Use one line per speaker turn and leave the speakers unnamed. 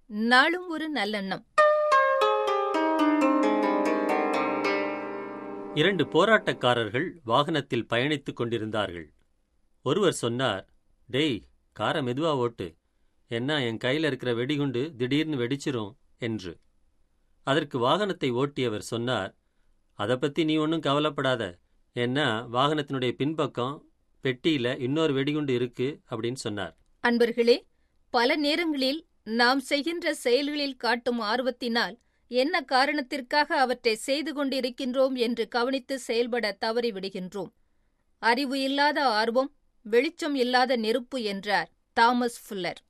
நாளும் ஒரு நல்லெண்ணம்
இரண்டு போராட்டக்காரர்கள் வாகனத்தில் பயணித்துக் கொண்டிருந்தார்கள் ஒருவர் சொன்னார் டேய் காரை மெதுவா ஓட்டு என்ன என் கையில இருக்கிற வெடிகுண்டு திடீர்னு வெடிச்சிரும் என்று அதற்கு வாகனத்தை ஓட்டியவர் சொன்னார் அதை பத்தி நீ ஒன்றும் கவலைப்படாத ஏன்னா வாகனத்தினுடைய பின்பக்கம் பெட்டியில இன்னொரு வெடிகுண்டு இருக்கு அப்படின்னு சொன்னார்
அன்பர்களே பல நேரங்களில் நாம் செய்கின்ற செயல்களில் காட்டும் ஆர்வத்தினால் என்ன காரணத்திற்காக அவற்றை செய்து கொண்டிருக்கின்றோம் என்று கவனித்து செயல்பட தவறிவிடுகின்றோம் அறிவு இல்லாத ஆர்வம் வெளிச்சம் இல்லாத நெருப்பு என்றார் தாமஸ் ஃபுல்லர்